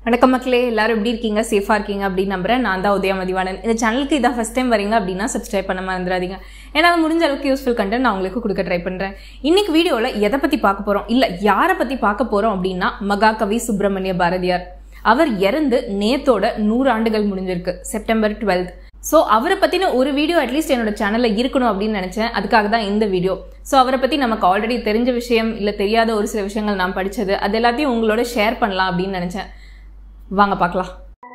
வணக்கம் மக்களே எல்லாரும் எப்படி இருக்கீங்க சேஃபாக இருக்கீங்க அப்படின்னு நம்புறேன் நான் தான் உதயா மதிவாணன் இந்த சேனலுக்கு இதான் ஃபஸ்ட் டைம் வரீங்க அப்படின்னா சப்ஸ்கிரைப் பண்ண மறந்துடாதீங்க ஏன்னா அது முடிஞ்ச அளவுக்கு யூஸ்ஃபுல் கண்டென்ட் நான் உங்களுக்கு கொடுக்க ட்ரை பண்ணுறேன் இன்னைக்கு வீடியோவில் எதை பற்றி பார்க்க போகிறோம் இல்லை யாரை பற்றி பார்க்க போகிறோம் அப்படின்னா மகாகவி சுப்பிரமணிய பாரதியார் அவர் இறந்து நேத்தோட நூறு ஆண்டுகள் முடிஞ்சிருக்கு செப்டம்பர் டுவெல்த் ஸோ அவரை பற்றின ஒரு வீடியோ அட்லீஸ்ட் என்னோட சேனலில் இருக்கணும் அப்படின்னு நினச்சேன் அதுக்காக தான் இந்த வீடியோ ஸோ அவரை பற்றி நமக்கு ஆல்ரெடி தெரிஞ்ச விஷயம் இல்லை தெரியாத ஒரு சில விஷயங்கள் நான் படித்தது அது எல்லாத்தையும் உங்களோட ஷேர் பண்ணலாம் அப்படின்னு நினச்சேன் வாங்க பார்க்கலாம்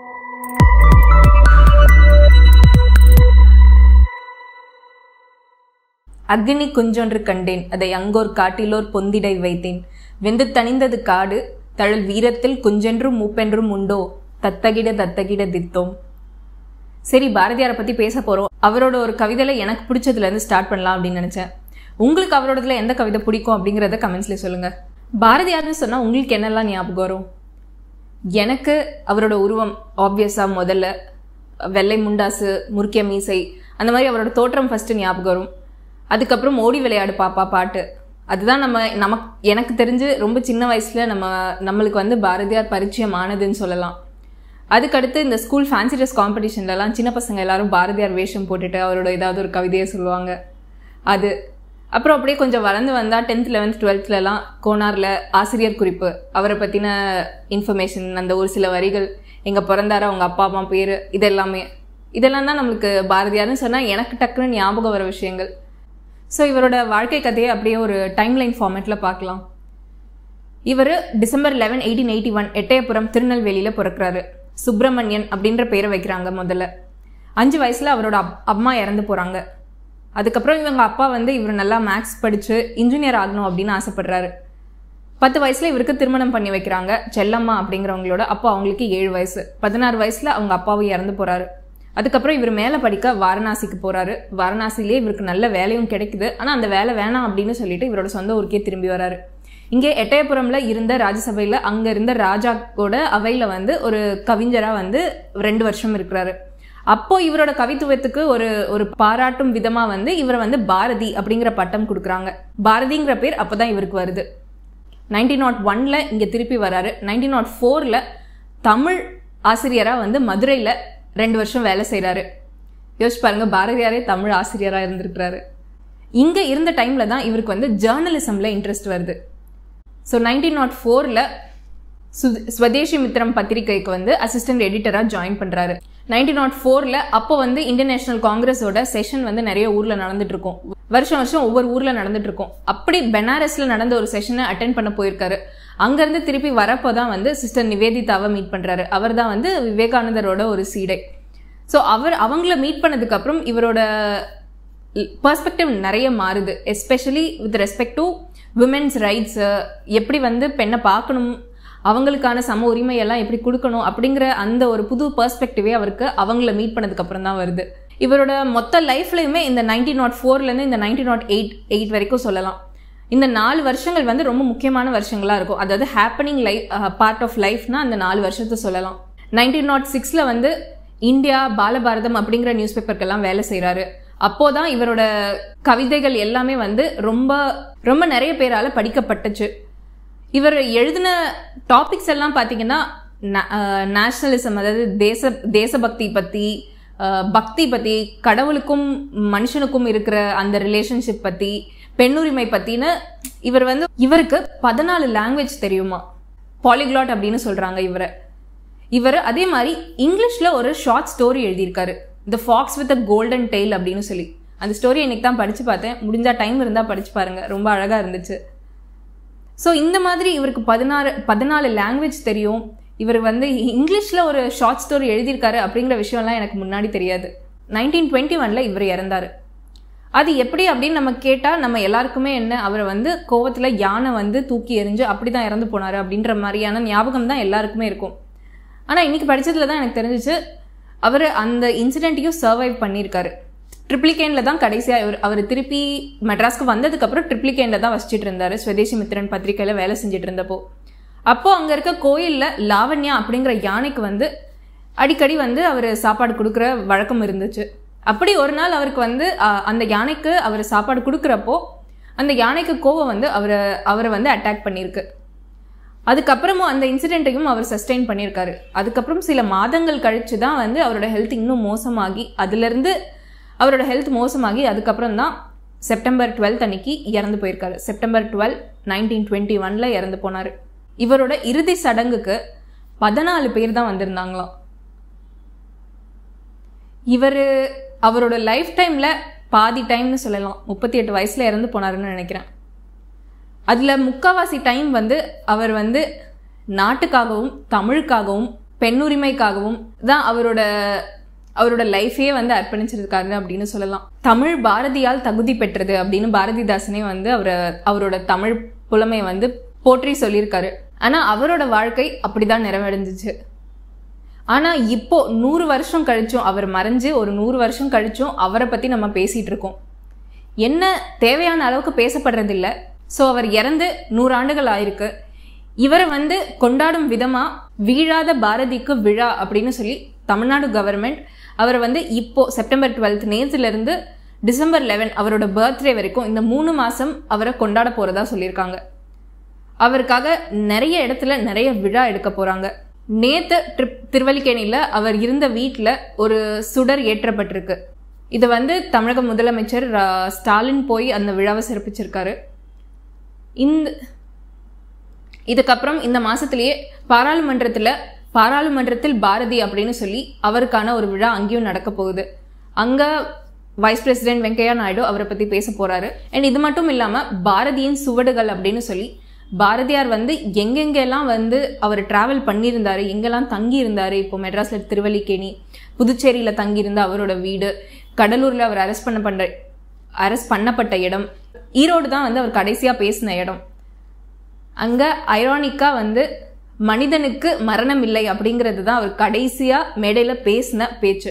அக்னி குஞ்சொன்று கண்டேன் அதை அங்கோர் காட்டிலோர் பொந்திடை வைத்தேன் வெந்து தணிந்தது காடு தழல் வீரத்தில் குஞ்சென்றும் மூப்பென்றும் உண்டோ தத்தகிட தத்தகிட தித்தோம் சரி பாரதியாரை பத்தி பேச போறோம் அவரோட ஒரு கவிதையில எனக்கு பிடிச்சதுல இருந்து ஸ்டார்ட் பண்ணலாம் அப்படின்னு நினைச்சேன் உங்களுக்கு அவரோடதுல எந்த கவிதை பிடிக்கும் அப்படிங்கறத கமெண்ட்ஸ்ல சொல்லுங்க பாரதியார்னு சொன்னா உங்களுக்கு என்னெல்லாம் ஞாபகம் வரும் எனக்கு அவரோட உருவம் ஆப்வியஸா முதல்ல வெள்ளை முண்டாசு முறுக்கிய மீசை அந்த மாதிரி அவரோட தோற்றம் ஃபர்ஸ்ட் ஞாபகம் வரும் அதுக்கப்புறம் ஓடி விளையாடு பாப்பா பாட்டு அதுதான் நம்ம நமக்கு எனக்கு தெரிஞ்சு ரொம்ப சின்ன வயசுல நம்ம நம்மளுக்கு வந்து பாரதியார் பரிச்சயம் ஆனதுன்னு சொல்லலாம் அதுக்கடுத்து இந்த ஸ்கூல் ஃபேன்சி ட்ரெஸ் காம்படிஷன்லலாம் சின்ன பசங்க எல்லாரும் பாரதியார் வேஷம் போட்டுட்டு அவரோட ஏதாவது ஒரு கவிதையை சொல்லுவாங்க அது அப்புறம் அப்படியே கொஞ்சம் வளர்ந்து வந்தால் டென்த் லெவன்த் டுவெல்த்லலாம் கோனாரில் ஆசிரியர் குறிப்பு அவரை பற்றின இன்ஃபர்மேஷன் அந்த ஒரு சில வரிகள் எங்கே பிறந்தாரு அவங்க அப்பா அம்மா பேர் இதெல்லாமே இதெல்லாம் தான் நம்மளுக்கு பாரதியார்னு சொன்னால் எனக்கு டக்குன்னு ஞாபகம் வர விஷயங்கள் ஸோ இவரோட வாழ்க்கை கதையை அப்படியே ஒரு டைம்லைன் ஃபார்மேட்டில் பார்க்கலாம் இவர் December eleven eighteen eighty one Ettayapuram திருநெல்வேலியில் பிறக்கிறாரு சுப்பிரமணியன் அப்படின்ற பேரை வைக்கிறாங்க முதல்ல அஞ்சு வயசில் அவரோட அப் அம்மா இறந்து போகிறாங்க அதுக்கப்புறம் இவங்க அப்பா வந்து இவர் நல்லா மேக்ஸ் படித்து இன்ஜினியர் ஆகணும் அப்படின்னு ஆசைப்படுறாரு பத்து வயசுல இவருக்கு திருமணம் பண்ணி வைக்கிறாங்க செல்லம்மா அப்படிங்கிறவங்களோட அப்போ அவங்களுக்கு ஏழு வயசு பதினாறு வயசுல அவங்க அப்பாவும் இறந்து போறாரு அதுக்கப்புறம் இவர் மேலே படிக்க வாரணாசிக்கு போறாரு வாரணாசிலேயே இவருக்கு நல்ல வேலையும் கிடைக்குது ஆனால் அந்த வேலை வேணாம் அப்படின்னு சொல்லிட்டு இவரோட சொந்த ஊருக்கே திரும்பி வராரு இங்கே எட்டயபுரம்ல இருந்த ராஜ்யசபையில் அங்கே இருந்த ராஜாவோட அவையில் வந்து ஒரு கவிஞராக வந்து ரெண்டு வருஷம் இருக்கிறாரு அப்போ இவரோட கவித்துவத்துக்கு ஒரு ஒரு பாராட்டும் விதமா வந்து இவரை வந்து பாரதி அப்படிங்கிற பட்டம் கொடுக்குறாங்க பாரதிங்கிற பேர் அப்பதான் இவருக்கு வருது நைன்டீன் நாட் ஒன்ல இங்க திருப்பி வராரு நைன்டீன் நாட் ஃபோர்ல தமிழ் ஆசிரியரா வந்து மதுரையில ரெண்டு வருஷம் வேலை செய்கிறாரு யோசிச்சு பாருங்க பாரதியாரே தமிழ் ஆசிரியராக இருந்திருக்கிறாரு இங்கே இருந்த டைமில் தான் இவருக்கு வந்து ஜேர்னலிசமில் இன்ட்ரெஸ்ட் வருது ஸோ நைன்டீன் நாட் ஃபோரில் சு ஸ்வதேசி மித்திரம் பத்திரிகைக்கு வந்து அசிஸ்டன்ட் எடிட்டராக ஜாயின் பண்ணுறாரு நைன்டீன் நாட் ஃபோரில் அப்போ வந்து இந்தியன் நேஷனல் காங்கிரஸோட செஷன் வந்து நிறைய ஊரில் நடந்துட்டு இருக்கும் வருஷம் வருஷம் ஒவ்வொரு ஊரில் நடந்துட்டு இருக்கும் அப்படி பெனாரஸில் நடந்த ஒரு செஷனை அட்டென்ட் பண்ண போயிருக்காரு அங்கேருந்து திருப்பி வரப்போ தான் வந்து சிஸ்டர் நிவேதிதாவை மீட் பண்ணுறாரு அவர் தான் வந்து விவேகானந்தரோட ஒரு சீடை ஸோ அவர் அவங்கள மீட் பண்ணதுக்கப்புறம் இவரோட பர்ஸ்பெக்டிவ் நிறைய மாறுது especially with respect to women's rights எப்படி வந்து பெண்ணை பார்க்கணும் அவங்களுக்கான சம உரிமையெல்லாம் எப்படி கொடுக்கணும் அப்படிங்கிற அந்த ஒரு புது பர்ஸ்பெக்டிவே அவருக்கு அவங்கள மீட் பண்ணதுக்கு அப்புறம் தான் வருது இவரோட மொத்த லைஃப்லையுமே இந்த நைன்டீன் நாட் ஃபோர்லேருந்து இந்த நைன்டீன் நாட் எயிட் எயிட் வரைக்கும் சொல்லலாம் இந்த நாலு வருஷங்கள் வந்து ரொம்ப முக்கியமான வருஷங்களாக இருக்கும் அதாவது ஹேப்பனிங் லைஃப் பார்ட் ஆஃப் லைஃப்னா அந்த நாலு வருஷத்தை சொல்லலாம் நைன்டீன் நாட் சிக்ஸில் வந்து இந்தியா பாலபாரதம் அப்படிங்கிற நியூஸ் பேப்பருக்கெல்லாம் வேலை செய்கிறாரு அப்போதான் இவரோட கவிதைகள் எல்லாமே வந்து ரொம்ப ரொம்ப நிறைய பேரால் படிக்கப்பட்டுச்சு இவர் எழுதின டாபிக்ஸ் எல்லாம் பார்த்தீங்கன்னா நேஷனலிசம் அதாவது தேச தேசபக்தி பற்றி பக்தி பற்றி கடவுளுக்கும் மனுஷனுக்கும் இருக்கிற அந்த ரிலேஷன்ஷிப் பற்றி பெண்ணுரிமை பற்றின இவர் வந்து இவருக்கு பதினாலு லாங்குவேஜ் தெரியுமா பாலிக்லாட் அப்படின்னு சொல்கிறாங்க இவரை இவர் அதே மாதிரி இங்கிலீஷில் ஒரு ஷார்ட் ஸ்டோரி எழுதியிருக்காரு the fox with a golden tail அப்படின்னு சொல்லி அந்த ஸ்டோரி இன்னைக்கு தான் படித்து பார்த்தேன் முடிஞ்சா டைம் இருந்தால் படித்து பாருங்க ரொம்ப அழகாக இருந்துச்சு ஸோ இந்த மாதிரி இவருக்கு பதினாறு பதினாலு லாங்குவேஜ் தெரியும் இவர் வந்து இங்கிலீஷில் ஒரு ஷார்ட் ஸ்டோரி எழுதியிருக்காரு அப்படிங்கிற விஷயம்லாம் எனக்கு முன்னாடி தெரியாது நைன்டீன் டுவெண்ட்டி ஒனில் இவர் இறந்தார் அது எப்படி அப்படின்னு நம்ம கேட்டால் நம்ம எல்லாருக்குமே என்ன அவரை வந்து கோவத்தில் யானை வந்து தூக்கி எறிஞ்சு அப்படி தான் இறந்து போனார் அப்படின்ற மாதிரியான ஞாபகம் தான் எல்லாருக்குமே இருக்கும் ஆனால் இன்னைக்கு படித்ததில் தான் எனக்கு தெரிஞ்சிச்சு அவர் அந்த இன்சிடென்ட்டையும் சர்வைவ் பண்ணியிருக்காரு ட்ரிப்ளிகேனில் தான் கடைசியாக இவர் அவர் திருப்பி மெட்ராஸ்க்கு வந்ததுக்கப்புறம் ட்ரிப்ளிகேனில் தான் வச்சுட்டு இருந்தார் ஸ்வதேசி மித்திரன் பத்திரிக்கையில் வேலை செஞ்சுட்டு இருந்தப்போ அப்போ அங்கே இருக்க கோயிலில் லாவண்யா அப்படிங்கிற யானைக்கு வந்து அடிக்கடி வந்து அவர் சாப்பாடு கொடுக்குற வழக்கம் இருந்துச்சு அப்படி ஒரு நாள் அவருக்கு வந்து அந்த யானைக்கு அவர் சாப்பாடு கொடுக்குறப்போ அந்த யானைக்கு கோவம் வந்து அவரை அவரை வந்து அட்டாக் பண்ணியிருக்கு அதுக்கப்புறமும் அந்த இன்சிடென்ட்டையும் அவர் சஸ்டெயின் பண்ணியிருக்காரு அதுக்கப்புறம் சில மாதங்கள் கழிச்சு தான் வந்து அவரோட ஹெல்த் இன்னும் மோசமாகி அதுலேருந்து அவரோட ஹெல்த் மோசமாகி அதுக்கப்புறம் தான் செப்டம்பர் டுவெல்த் அன்னைக்கு இறந்து போயிருக்காரு செப்டம்பர் டுவெல் நைன்டீன் டுவெண்ட்டி ஒனில் இறந்து போனார் இவரோட இறுதி சடங்குக்கு பதினாலு பேர் தான் வந்திருந்தாங்களாம் இவர் அவரோட லைஃப் டைமில் பாதி டைம்னு சொல்லலாம் முப்பத்தி எட்டு வயசில் இறந்து போனாருன்னு நினைக்கிறேன் அதில் முக்காவாசி டைம் வந்து அவர் வந்து நாட்டுக்காகவும் தமிழுக்காகவும் பெண்ணுரிமைக்காகவும் தான் அவரோட அவரோட லைஃபே வந்து அர்ப்பணிச்சிருக்காரு அப்படின்னு சொல்லலாம் தமிழ் பாரதியால் தகுதி பெற்றது அப்படின்னு பாரதிதாசனே வந்து அவரை அவரோட தமிழ் புலமை வந்து போற்றி சொல்லியிருக்காரு ஆனால் அவரோட வாழ்க்கை அப்படிதான் நிறைவடைஞ்சிச்சு ஆனால் இப்போ நூறு வருஷம் கழிச்சும் அவர் மறைஞ்சு ஒரு நூறு வருஷம் கழிச்சும் அவரை பற்றி நம்ம பேசிகிட்டு இருக்கோம் என்ன தேவையான அளவுக்கு பேசப்படுறதில்ல ஸோ அவர் இறந்து நூறு ஆண்டுகள் ஆயிருக்கு இவரை வந்து கொண்டாடும் விதமாக வீழாத பாரதிக்கு விழா அப்படின்னு சொல்லி தமிழ்நாடு கவர்மெண்ட் அவரை வந்து இப்போ செப்டம்பர் டுவெல்த் நேற்றுலேருந்து டிசம்பர் லெவன் அவரோட பர்த்டே வரைக்கும் இந்த மூணு மாதம் அவரை கொண்டாட போகிறதா சொல்லியிருக்காங்க அவருக்காக நிறைய இடத்துல நிறைய விழா எடுக்க போகிறாங்க நேத்து ட்ரிப் திருவல்லிக்கேணியில் அவர் இருந்த வீட்டில் ஒரு சுடர் ஏற்றப்பட்டிருக்கு இது வந்து தமிழக முதலமைச்சர் ரா- ஸ்டாலின் போய் அந்த விழாவை சிறப்பிச்சிருக்காரு இந்த இதுக்கப்புறம் இந்த மாசத்திலேயே பாராளுமன்றத்தில் பாராளுமன்றத்தில் பாரதி அப்படின்னு சொல்லி அவருக்கான ஒரு விழா அங்கேயும் நடக்க போகுது அங்கே வைஸ் பிரசிடென்ட் வெங்கையா நாயுடு அவரை பற்றி பேச போறாரு அண்ட் இது மட்டும் இல்லாமல் பாரதியின் சுவடுகள் அப்படின்னு சொல்லி பாரதியார் வந்து எங்கெங்கெல்லாம் வந்து அவர் டிராவல் பண்ணியிருந்தாரு எங்கெல்லாம் தங்கி இருந்தாரு இப்போ மெட்ராஸ்ல திருவல்லிக்கேணி புதுச்சேரியில் தங்கியிருந்த அவரோட வீடு கடலூரில் அவர் அரெஸ்ட் பண்ண பண்ற அரெஸ்ட் பண்ணப்பட்ட இடம் ஈரோடு தான் வந்து அவர் கடைசியாக பேசின இடம் அங்க ஐரானிக்கா வந்து மனிதனுக்கு மரணம் இல்லை அப்படிங்கிறது தான் அவர் கடைசியா மேடையில பேசின பேச்சு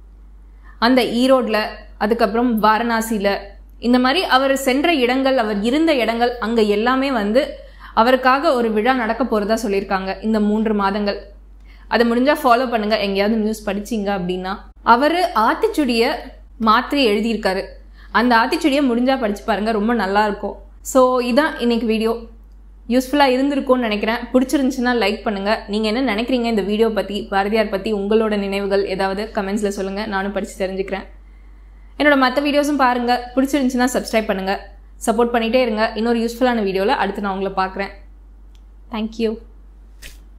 அந்த ஈரோட்ல அதுக்கப்புறம் வாரணாசியில இந்த மாதிரி அவர் சென்ற இடங்கள் அவர் இருந்த இடங்கள் அங்க எல்லாமே வந்து அவருக்காக ஒரு விழா நடக்க போறதா சொல்லியிருக்காங்க இந்த மூன்று மாதங்கள் அதை முடிஞ்சா ஃபாலோ பண்ணுங்க எங்கேயாவது நியூஸ் படிச்சீங்க அப்படின்னா அவர் ஆத்திச்சுடிய மாற்றி எழுதியிருக்காரு அந்த ஆத்திச்சுடியை முடிஞ்சா படிச்சு பாருங்க ரொம்ப நல்லா இருக்கும் ஸோ இதான் இன்னைக்கு வீடியோ யூஸ்ஃபுல்லாக இருந்திருக்கும்னு நினைக்கிறேன் பிடிச்சிருந்துச்சுன்னா லைக் பண்ணுங்கள் நீங்கள் என்ன நினைக்கிறீங்க இந்த வீடியோ பற்றி பாரதியார் பற்றி உங்களோட நினைவுகள் ஏதாவது கமெண்ட்ஸில் சொல்லுங்கள் நானும் படித்து தெரிஞ்சுக்கிறேன் என்னோட மற்ற வீடியோஸும் பாருங்கள் பிடிச்சிருந்துச்சுன்னா சப்ஸ்கிரைப் பண்ணுங்கள் சப்போர்ட் பண்ணிகிட்டே இருங்க இன்னொரு யூஸ்ஃபுல்லான வீடியோவில் அடுத்து நான் உங்களை பார்க்குறேன் தேங்க்யூ